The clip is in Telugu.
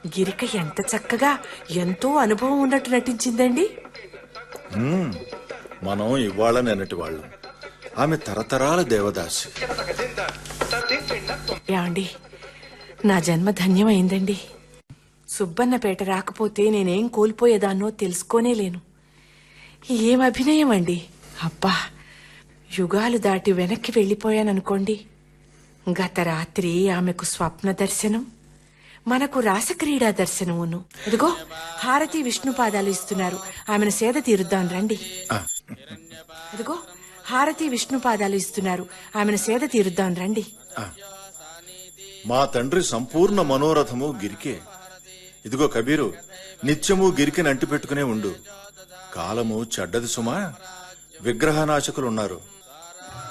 గిరిక ఎంత చక్కగా ఎంతో అనుభవం ఉన్నట్టు నటించిందండి మనం ఇవాళ నిన్నటి వాళ్ళం ఆమె తరతరాల దేవదాసి యాండి నా జన్మ ధన్యమైందండి సుబ్బన్నపేట రాకపోతే నేనేం కోల్పోయేదాన్నో తెలుసుకోనే లేను ఏం అభినయం అండి అబ్బా యుగాలు దాటి వెనక్కి వెళ్ళిపోయాననుకోండి గత రాత్రి ఆమెకు స్వప్న దర్శనం మనకు రాసక్రీడా దర్శనమును ఇదిగో హారతి విష్ణు పాదాలు ఇస్తున్నారు ఆమెను సేద తీరుద్దాం రండి ఆ, ఇదిగో హారతి విష్ణు పాదాలు ఇస్తున్నారు ఆమెను సేద తీరుద్దాం రండి మా తండ్రి సంపూర్ణ మనోరథము గిరికే ఇదిగో కబీరు నిత్యము గిరికిని అంటిపెట్టుకునే ఉండు కాలము చెడ్డది సుమా విగ్రహనాశకులున్నారు